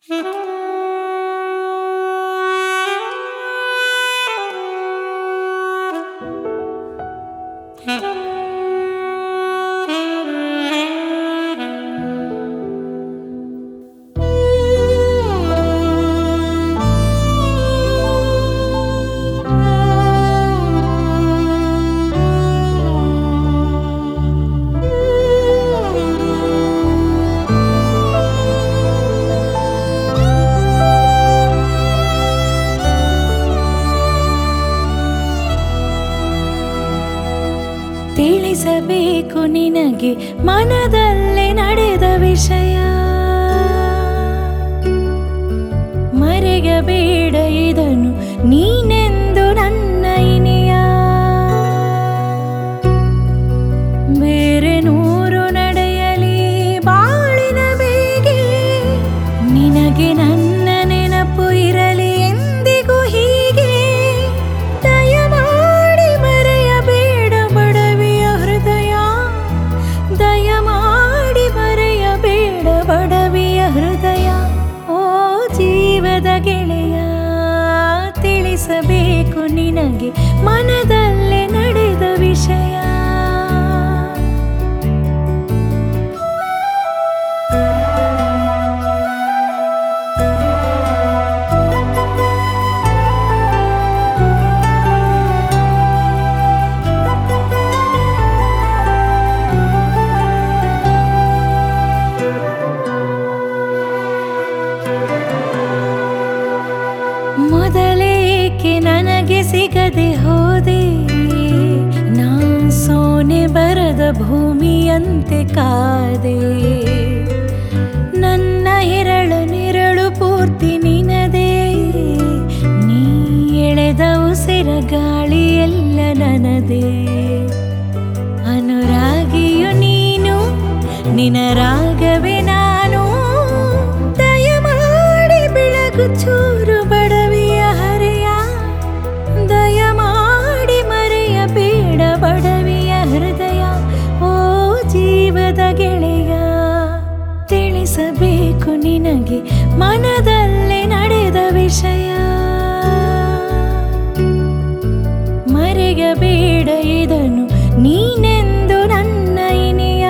ತಿಳಿಸಬೇಕು ನಿನಗೆ ಮನದಲ್ಲೇ ನಡೆದ ವಿಷಯ ಮರೆಯಬೇಡ ಇದನ್ನು ನೀನೆಂದು ನನ್ನ ಇನಿಯ ಬೇರೆ ನೂರು ನಡೆಯಲಿ ಬಾಳಿನ ಬೇಗೆ ನಿನಗೆ ನನ್ನ ನೆನಪು ಇರಲಿ ಎಂದಿಗೂ ಹೀಗೆ ದಯಮಾಡಿ ಮರೆಯಬೇಡ ಬಡವಿಯ ಹೃದಯ ದಯಮಾಡಿ ಮರೆಯಬೇಡ ಬಡವಿಯ ಹೃದಯ ಓ ಜೀವದ ಗೆಳೆಯ ತಿಳಿಸಬೇಕು ನಿನಗೆ ಮನದಲ್ಲೇ ನಡೆದ ವಿಷಯ ಮೊದಲೇಕೆ ನನಗೆ ಸಿಗದೆ ಹೋದೆ ನಾ ಸೋನೆ ಬರದ ಭೂಮಿಯಂತೆ ಕಾದೆ ನನ್ನ ಹೆರಳು ನೆರಳು ಪೂರ್ತಿ ನಿನದೇ ನೀ ಎಳೆದ ಉಸಿರ ಗಾಳಿ ಎಲ್ಲ ನನದೇ ಅನುರಾಗಿಯು ನೀನು ನಿನ ರಾಗವೇ ನಾನು ದಯಮಾಡಿ ಬೆಳಗು ಚೂರು ಬಡವಿಯ ಹರೆಯ ದಯಮಾಡಿ ಮರೆಯಬೇಡ ಬಡವಿಯ ಹೃದಯ ಓ ಜೀವದ ಗೆಳೆಯ ತಿಳಿಸಬೇಕು ನಿನಗೆ ಮನದಲ್ಲೇ ನಡೆದ ವಿಷಯ ಮರೆಯಬೇಡ ಇದನ್ನು ನೀನೆಂದು ನನ್ನ ಇನಿಯ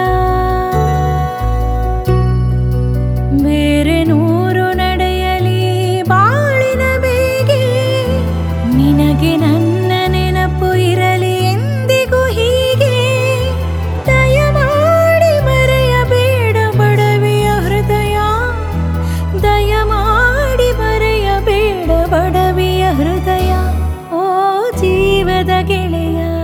ಬೇರೆ ನೂರು ನಡೆಯಲಿ ಬಾಳಿನ ಬೇಗೆ ನಿನಗೆ ನನ್ನ ನೆನಪು ಇರಲಿ ಎಂದಿಗೂ ಹೀಗೆ ದಯಮಾಡಿ ಮರೆಯಬೇಡ ಬಡವಿಯ ಹೃದಯ ದಯಮಾಡಿ ಮರೆಯಬೇಡ ಬಡವಿಯ ಹೃದಯ ಓ ಜೀವದ ಗೆಳೆಯ